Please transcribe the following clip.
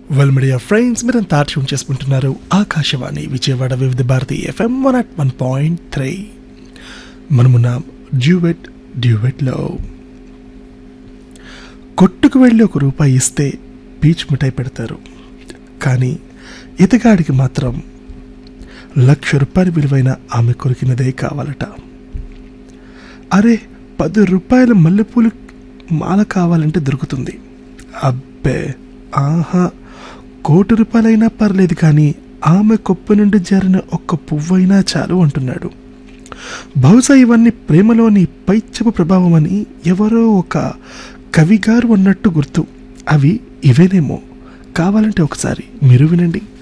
well media friends మీరంతా tune చేసుకుంటున్నారు Akashvani Vijayawada Vividh Bharati FM one at one point three మనమున్నాం duet డ్యూవెట్లో కొట్టుకు వెళ్ళి ఒక రూపాయి ఇస్తే పీచ్ మిఠాయి పెడతారు కానీ ఇతగాడికి మాత్రం లక్ష రూపాయల విలువైన ఆమె కొరికినదే కావాలట అరే పది రూపాయల మల్లెపూలు మాల కావాలంటే దొరుకుతుంది అబ్బే ఆహా కోటి రూపాయలైనా పర్లేదు కానీ ఆమె కొప్పు నుండి జారిన ఒక్క పువ్వైనా చాలు అంటున్నాడు బహుశా ఇవన్నీ ప్రేమలోని పైచ్చపు ప్రభావం అని ఎవరో ఒక కవిగారు అన్నట్టు గుర్తు అవి ఇవేనేమో కావాలంటే ఒకసారి మీరు వినండి